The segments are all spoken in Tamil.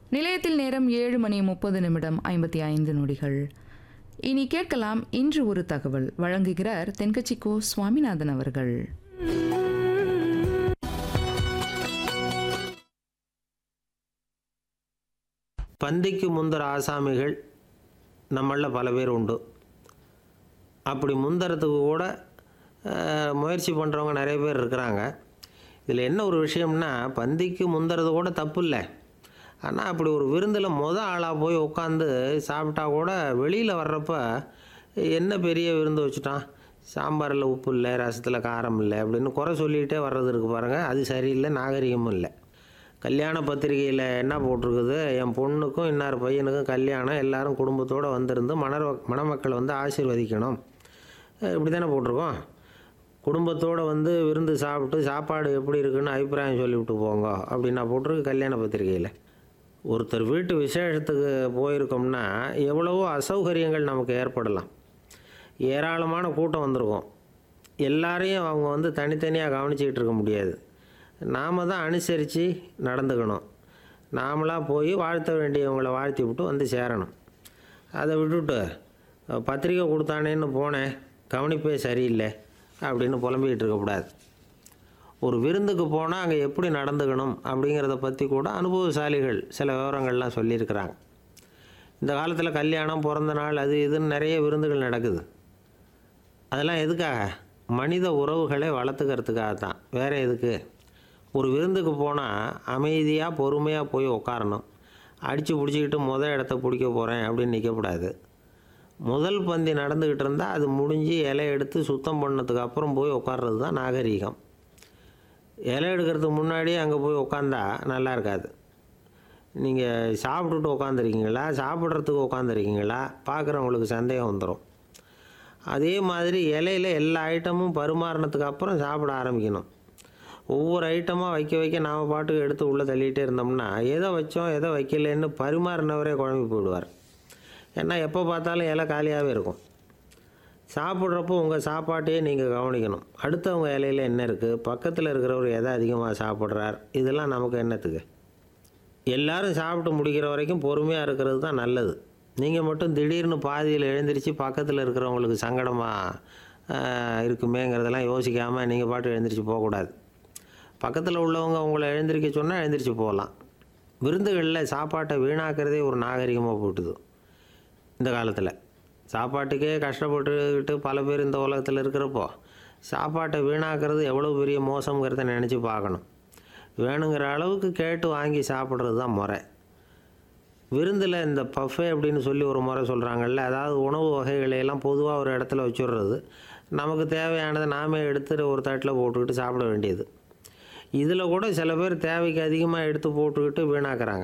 நிலையத்தில் நேரம் ஏழு மணி முப்பது நிமிடம் ஐம்பத்தி ஐந்து நொடிகள் இனி கேட்கலாம் இன்று ஒரு தகவல் வழங்குகிறார் தென்கட்சி கோ சுவாமிநாதன் அவர்கள் பந்திக்கு முந்தர ஆசாமிகள் நம்மளில் பல பேர் உண்டு அப்படி முந்தறதுக்கு கூட அஹ், முயற்சி பண்ணுறவங்க நிறைய பேர் இருக்கிறாங்க இதில் என்ன ஒரு விஷயம்னா பந்திக்கு முந்தறது கூட தப்பு இல்லை ஆனால் அப்படி ஒரு விருந்தில் முத ஆளாக போய் உட்காந்து சாப்பிட்டா கூட வெளியில் வர்றப்ப என்ன பெரிய விருந்து வச்சுட்டான் சாம்பாரில் உப்பு இல்லை ரசத்தில் காரம் இல்லை அப்படின்னு குறை சொல்லிகிட்டே வர்றது இருக்குது பாருங்கள் அது சரியில்லை நாகரிகமும் இல்லை கல்யாண பத்திரிகையில் என்ன போட்டிருக்குது என் பொண்ணுக்கும் இன்னார் பையனுக்கும் கல்யாணம் எல்லாரும் குடும்பத்தோடு வந்திருந்து மணர் மணமக்கள் வந்து ஆசீர்வதிக்கணும் அஹ் இப்படி தானே போட்டிருக்கோம் குடும்பத்தோடு வந்து விருந்து சாப்பிட்டு சாப்பாடு எப்படி இருக்குன்னு அபிப்பிராயம் சொல்லிவிட்டு போங்க அப்படின்னா போட்டிருக்கு கல்யாண பத்திரிகையில் ஒருத்தர் வீட்டு விசேஷத்துக்கு போயிருக்கோம்னா எவ்வளவோ அசௌகரியங்கள் நமக்கு ஏற்படலாம் ஏராளமான கூட்டம் வந்திருக்கும் எல்லாரையும் அவங்க வந்து தனித்தனியாக கவனிச்சிக்கிட்டு இருக்க முடியாது நாம் தான் அனுசரித்து நடந்துக்கணும் நாமளாக போய் வாழ்த்த வேண்டியவங்களை வாழ்த்தி விட்டு வந்து சேரணும் அதை விட்டுட்டு அஹ், பத்திரிக்கை கொடுத்தானேன்னு போனேன் கவனிப்பே சரியில்லை அப்படின்னு புலம்பிக்கிட்டு இருக்கக்கூடாது ஒரு விருந்துக்கு போனால் அங்கே எப்படி நடந்துக்கணும் அப்படிங்கிறத பற்றி கூட அனுபவசாலிகள் சில விவரங்கள்லாம் சொல்லியிருக்கிறாங்க இந்த காலத்தில் கல்யாணம் பிறந்த நாள் அது இதுன்னு நிறைய விருந்துகள் நடக்குது அதெல்லாம் எதுக்காக மனித உறவுகளை வளர்த்துக்கிறதுக்காக தான் வேறு எதுக்கு ஒரு விருந்துக்கு போனால் அமைதியாக பொறுமையாக போய் உட்காரணும் அடித்து பிடிச்சிக்கிட்டு முதல் இடத்த பிடிக்க போகிறேன் அப்படின்னு நிற்கக்கூடாது முதல் பந்தி நடந்துக்கிட்டு இருந்தால் அது முடிஞ்சு இலை எடுத்து சுத்தம் பண்ணதுக்கு அப்புறம் போய் உட்கார்றது தான் நாகரீகம் இலை எடுக்கிறதுக்கு முன்னாடியே அங்கே போய் உட்காந்தா நல்லா இருக்காது நீங்கள் சாப்பிட்டுட்டு உட்காந்துருக்கீங்களா சாப்பிட்றதுக்கு உட்காந்துருக்கீங்களா பார்க்குறவங்களுக்கு சந்தேகம் வந்துடும் அதே மாதிரி இலையில எல்லா ஐட்டமும் பரிமாறினதுக்கு அப்புறம் சாப்பிட ஆரம்பிக்கணும் ஒவ்வொரு ஐட்டமாக வைக்க வைக்க நாம் பாட்டுக்கு எடுத்து உள்ளே தள்ளிகிட்டே இருந்தோம்னா எதை வச்சோம் எதை வைக்கலன்னு பரிமாறினவரே குழம்பி போயிடுவார் ஏன்னா எப்போ பார்த்தாலும் இலை காலியாகவே இருக்கும் சாப்பிட்றப்போ உங்கள் சாப்பாட்டையே நீங்கள் கவனிக்கணும் அடுத்தவங்க இலையில என்ன இருக்குது பக்கத்தில் இருக்கிறவர் எதை அதிகமாக சாப்பிட்றார் இதெல்லாம் நமக்கு என்னத்துக்கு எல்லாரும் சாப்பிட்டு முடிக்கிற வரைக்கும் பொறுமையாக இருக்கிறது தான் நல்லது நீங்கள் மட்டும் திடீர்னு பாதியில் எழுந்திரிச்சு பக்கத்தில் இருக்கிறவங்களுக்கு சங்கடமாக இருக்குமேங்கிறதெல்லாம் யோசிக்காமல் நீங்கள் பாட்டு எழுந்திரிச்சு போகக்கூடாது பக்கத்தில் உள்ளவங்க உங்களை எழுந்திரிக்க சொன்னால் எழுந்திரிச்சு போகலாம் விருந்துகளில் சாப்பாட்டை வீணாக்கிறதே ஒரு நாகரிகமாக போட்டுது இந்த காலத்தில் சாப்பாட்டுக்கே கஷ்டப்பட்டுக்கிட்டு பல பேர் இந்த உலகத்தில் இருக்கிறப்போ சாப்பாட்டை வீணாக்கிறது எவ்வளோ பெரிய மோசங்கிறத நினச்சி பார்க்கணும் வேணுங்கிற அளவுக்கு கேட்டு வாங்கி சாப்பிட்றது தான் முறை விருந்தில் இந்த பஃபே அப்படின்னு சொல்லி ஒரு முறை சொல்கிறாங்கல்ல அதாவது உணவு வகைகளை எல்லாம் பொதுவாக ஒரு இடத்துல வச்சுடுறது நமக்கு தேவையானதை நாமே எடுத்து ஒரு தட்டில் போட்டுக்கிட்டு சாப்பிட வேண்டியது இதில் கூட சில பேர் தேவைக்கு அதிகமாக எடுத்து போட்டுக்கிட்டு வீணாக்குறாங்க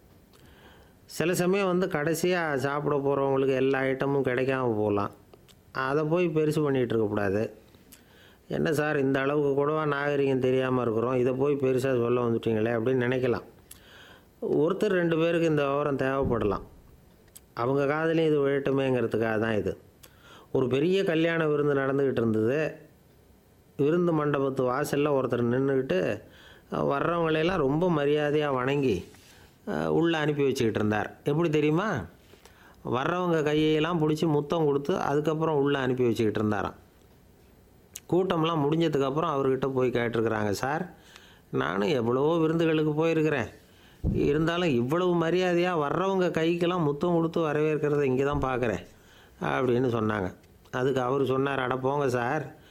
சில சமயம் வந்து கடைசியாக சாப்பிட போகிறவங்களுக்கு எல்லா ஐட்டமும் கிடைக்காம போகலாம் அதை போய் பெருசு பண்ணிகிட்டு இருக்கக்கூடாது என்ன சார் இந்த அளவுக்கு கூடவா நாகரிகம் தெரியாமல் இருக்கிறோம் இதை போய் பெருசாக சொல்ல வந்துட்டீங்களே அப்படின்னு நினைக்கலாம் ஒருத்தர் ரெண்டு பேருக்கு இந்த விவரம் தேவைப்படலாம் அவங்க காதலையும் இது விழட்டுமேங்கிறதுக்காக தான் இது ஒரு பெரிய கல்யாண விருந்து நடந்துக்கிட்டு இருந்தது விருந்து மண்டபத்து வாசலில் ஒருத்தர் நின்றுக்கிட்டு வர்றவங்களையெல்லாம் ரொம்ப மரியாதையாக வணங்கி அஹ், உள்ளே அனுப்பி வச்சுக்கிட்டு இருந்தார் எப்படி தெரியுமா வர்றவங்க கையெல்லாம் பிடிச்சி முத்தம் கொடுத்து அதுக்கப்புறம் உள்ளே அனுப்பி வச்சுக்கிட்டு இருந்தாராம் கூட்டம்லாம் முடிஞ்சதுக்கப்புறம் அவர்கிட்ட போய் கேட்டிருக்கிறாங்க சார் நானும் எவ்வளவோ விருந்துகளுக்கு போயிருக்கிறேன் இருந்தாலும் இவ்வளவு மரியாதையாக வர்றவங்க கைக்கெல்லாம் முத்தம் கொடுத்து வரவேற்கிறத இங்கே தான் பார்க்குறேன் அப்படின்னு சொன்னாங்க அதுக்கு அவர் சொன்னார் அட போங்க சார்